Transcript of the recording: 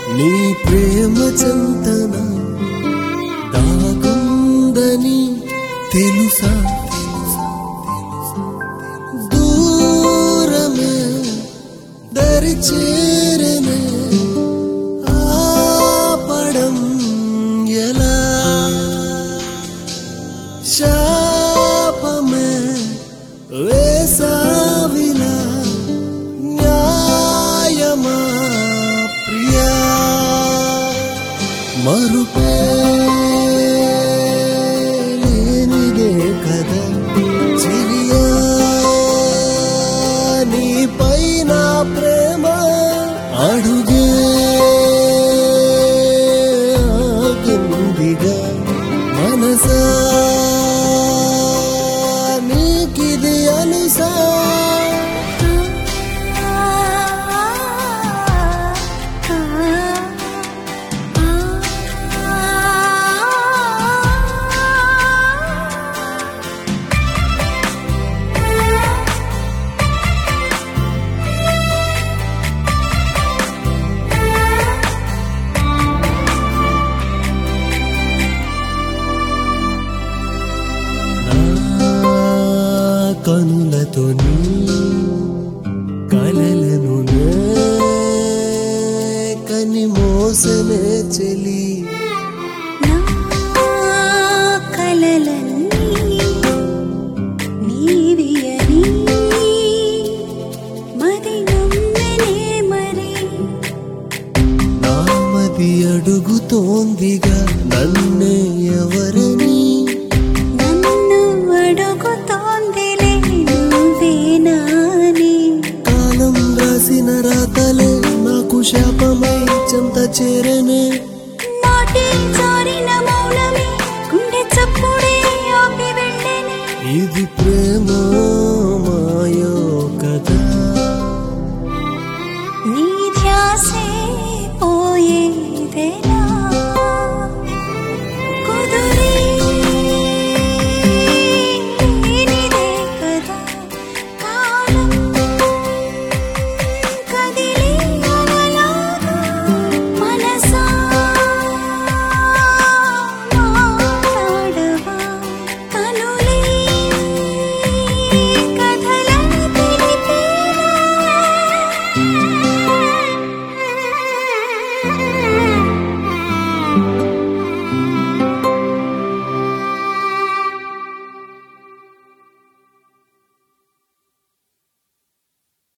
నీ ప్రేమ చంతన దాగుందని తెలుసా దూరమే దరి చేరనే ఆపడం ఎలా శాపమే వేసావిలా న్యాయమా ప్రియా మరుపే లేనిదే కదా చెలియా నీపై నా ప్రేమ అడుగే ఆగిందిగా మనసా నీకిది అనుసా నా కనులతో నీ కలలను నే కని మోసనే చెలి నామది అడుగుతోందిగా నన్నే ఎవరని కాలం రాసిన రాతలే నాకు శాపమై చెంత చేరనే ఇది ప్రేమ మాయో కదా నీ ధ్యాసే